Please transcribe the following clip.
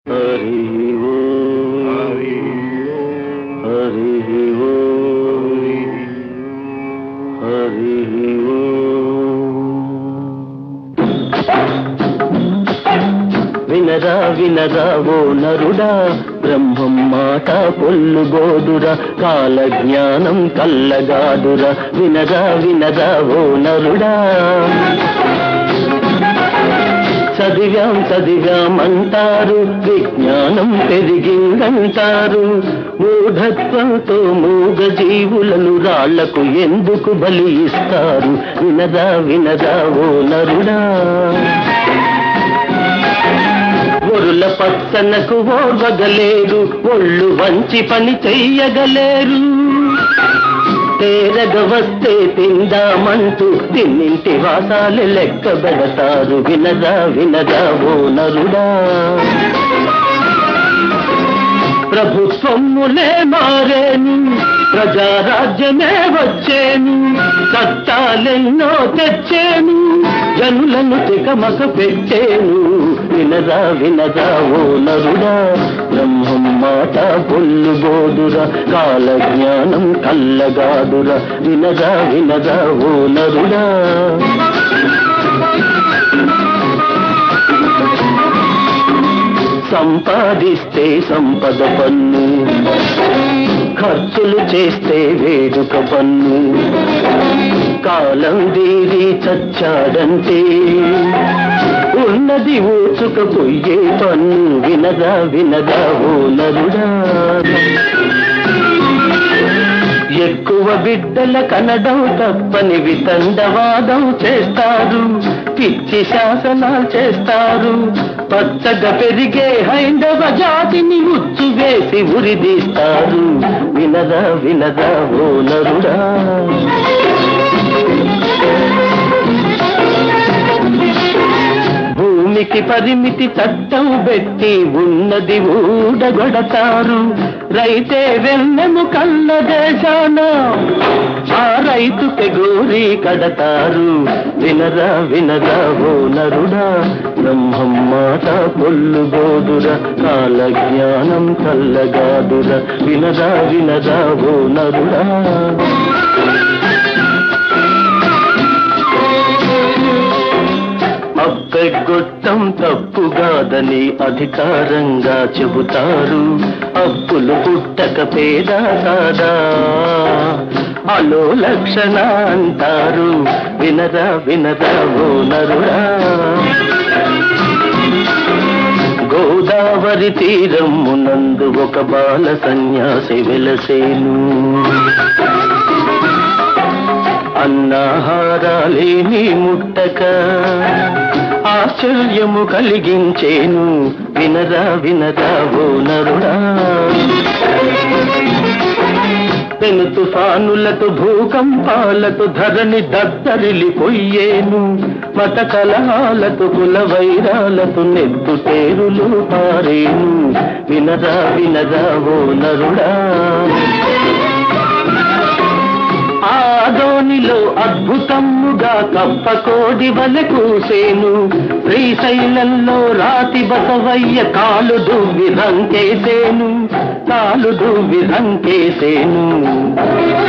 హరి హరి హరి వినరా వినరా ఓ నరుడా బ్రహ్మం మాట పొల్లుగోదురా కాల జ్ఞానం కల్లగాదురా వినరా వినరా ఓ నరుడా చదివాం చదివాం అంటారు విజ్ఞానం పెరిగిందంటారు మూఢత్వంతో మూగ జీవులను రాళ్లకు ఎందుకు బలి ఇస్తారు వినదా వినదా ఓ నరుడా ఒరుల పచ్చనకు ఓర్వగలేరు ఒళ్ళు వంచి పని చెయ్యగలేరు తేరగ వస్తే తిందామంటూ తిన్నింటి వాసాలు లెక్క పెడతారు వినదా వినదా ఓ నరుడా ప్రభుత్వములే మారేను ప్రజారాజ్యమే వచ్చేను చట్టాలెన్నో తెచ్చేను జనులను తికమక పెట్టేను వినదా వినదా ఓ నరుడా బ్రహ్మం మాట పొల్లుగోదురా కాల జ్ఞానం కల్లగాదురా వినదా వినదా ఓ నరుడా సంపాదిస్తే సంపద పన్ను ఖర్చులు చేస్తే వేడుక పన్ను కాలం దీరి చచ్చాడంటే ఉన్నది ఊచుక పొయ్యే పన్ను వినదా వినదా ఓ నరుడా ఎక్కువ బిడ్డల కనడం తప్పని వితండవాదం చేస్తారు పిచ్చి శాసనాలు చేస్తారు పచ్చగా పెరిగే హైందవ జాతిని ఉచ్చు వేసి ఉరిదీస్తారు వినదా వినదా ఓ నరుడా భూమికి పరిమితి చట్టం పెట్టి ఉన్నది ఊడగొడతారు రైతే వెన్నెము కళ్ళ దేశాన ఆ రైతుకి గోరి కడతారు వినరా వినరా ఓ నరుడా బ్రహ్మం మాట పొల్లుగోదురా కాల జ్ఞానం కల్లగాదురా వినరా వినరా ఓ నరుడా అప్పెగొట్టం తప్పుగాదని అధికారంగా చెబుతారు అప్పులు పుట్టక పేద కాదా అలో లక్షణ అంటారు వినరా వినరా ఓ నరుడా గోదావరి తీరమునందు ఒక బాల సన్యాసి వెలసేను అన్నాహారాలేని ముట్టక ఆశ్చర్యము కలిగించేను వినరా వినరా ఓ నరుడా పెను తుఫానులతో భూకంపాలతో ధరణి దద్దరిల్లిపోయేను మత కలహాలతో కుల వైరాలతో నెత్తు తేరులు పారేను వినరా వినరా ఓ నరుడా ఆదోనిలో అద్భుతముగా కప్పకోడి వలె కూసేను శ్రీశైలంలో రాతి బసవయ్య కాలు దువ్వి రంకేసేను కాలు దువ్వి రంకేసేను